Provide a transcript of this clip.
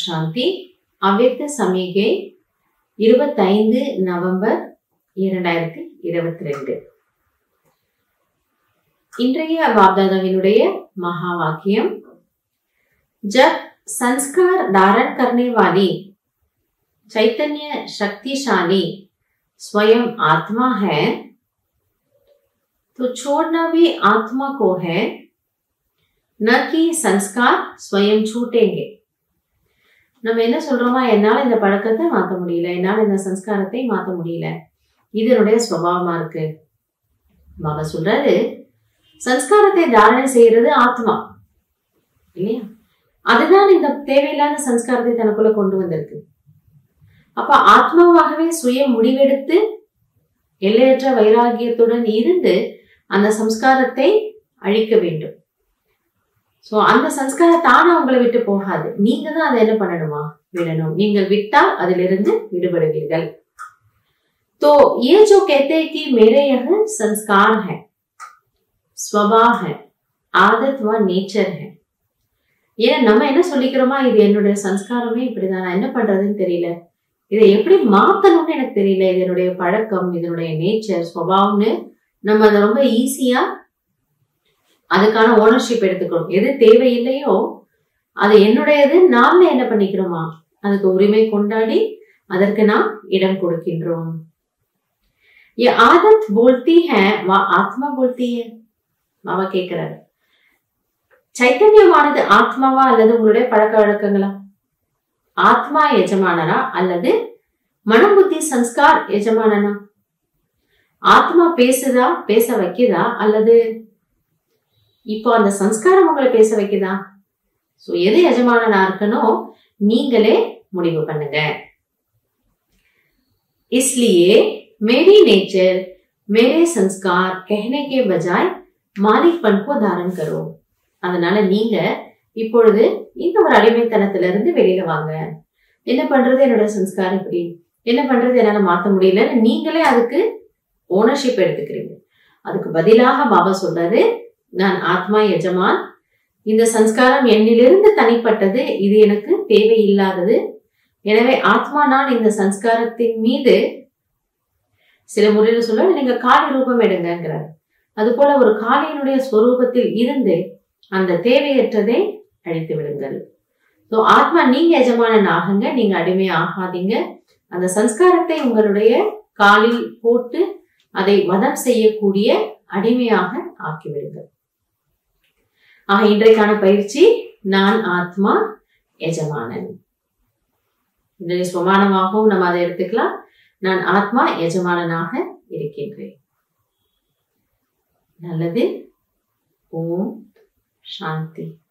சாந்தி அவ்யக்த சமிகை இருபத்தைந்து நவம்பர் இரண்டாயிரத்தி இருபத்தி ரெண்டு இன்றைய बापदादाவினுடைய மகா வாக்கியம் जब संस्कार धारण करने वाली चैतन्य शक्तिशाली स्वयं आत्मा है तो छोड़ना भी आत्मा को है न कि संस्कार स्वयं छूटेंगे நம்ம என்ன சொல்றோமா என்னால இந்த பழக்கத்தை மாத்த முடியல என்னால இந்த சம்ஸ்காரத்தை மாத்த முடியல இதனுடைய சுவாவமா இருக்கு பாபா சொல்றாரு சம்ஸ்காரத்தை தாரணை செய்யறது ஆத்மா இல்லையா அதுதான் இந்த தேவையில்லாத சம்ஸ்காரத்தை தனக்குள்ள கொண்டு வந்திருக்கு அப்ப ஆத்மாவாகவே சுய முடிவெடுத்து எல்லையற்ற வைராகியத்துடன் இருந்து அந்த சம்ஸ்காரத்தை அழிக்க வேண்டும் சோ அந்த சம்ஸ்காரம் தானா உங்களை விட்டு போகாது நீங்க தான் அதை என்ன பண்ணணுமா விடணும் நீங்கள் விட்டால் அதிலிருந்து விடுபடுவீர்கள் तो ये जो कहते हैं कि मेरे यह संस्कार है स्वभाव है आदत व नेचर है ஏன்னா நம்ம என்ன சொல்லிக்கிறோமா இது என்னுடைய சம்ஸ்காரமே இப்படிதான் நான் என்ன பண்றதுன்னு தெரியல இதை எப்படி மாத்தணும்னு எனக்கு தெரியல இது என்னுடைய பழக்கம் இதனுடைய நேச்சர் சுவாவம்னு நம்ம அதை ரொம்ப ஈஸியா அதுக்கான ஓனர்ஷிப் எடுத்துக்கிறோம் எது தேவையில்லையோ அது என்னுடையது நாம என்ன பண்ணிக்கிறோமா அதுக்கு உரிமை கொண்டாடி அதற்கு நாம் இடம் கொடுக்கின்றோம் ये आदत बोलती है व आत्मा बोलती है மாமா கேக்குறாரு சைத்தன்யமானது ஆத்மாவா அல்லது உங்களுடைய பழக்க வழக்கங்களா ஆத்மா எஜமானனா அல்லது மனம் புத்தி சம்ஸ்கார் எஜமானனா ஆத்மா பேசுதா பேச வைக்குதா அல்லது இப்போ அந்த சம்ஸ்காரம் உங்களை பேச வைக்குதா சோ எது எஜமானனா இருக்கணும் நீங்களே முடிவு பண்ணுங்க इसलिए मेरी नेचर मेरे संस्कार कहने के बजाय मालिकपन को धारण करो அதனால நீங்க இப்பொழுது இந்த ஒரு அடிமைத்தனத்துல இருந்து வெளியில வாங்க என்ன பண்றது என்னோட சம்ஸ்காரம் இப்படி என்ன பண்றது என்னால மாத்த முடியல நீங்களே அதுக்கு ஓனர்ஷிப் எடுத்துக்கிறீங்க அதுக்கு பதிலாக பாபா சொல்றாரு நான் ஆத்மா எஜமான் இந்த சம்ஸ்காரம் என்னிலிருந்து தனிப்பட்டது இது எனக்கு தேவையில்லாதது எனவே ஆத்மா நான் இந்த சம்ஸ்காரத்தின் மீது சில முறையில சொல்ல நீங்க காளி ரூபம் எடுங்கிறார் அது போல ஒரு காளியினுடைய ஸ்வரூபத்தில் இருந்து அந்த தேவையற்றதை அழித்து விடுங்கள் ஸோ ஆத்மா நீங்க எஜமானன் ஆகுங்க நீங்க அடிமை ஆகாதீங்க அந்த சம்ஸ்காரத்தை உங்களுடைய காலில் போட்டு அதை வதம் செய்யக்கூடிய அடிமையாக ஆக்கிவிடுங்கள் ஆக இன்றைக்கான பயிற்சி நான் ஆத்மா எஜமானன் இன்றைய சுமானமாகவும் நம்ம அதை எடுத்துக்கலாம் நான் ஆத்மா எஜமானனாக இருக்கின்றேன் நல்லது ஓம் சாந்தி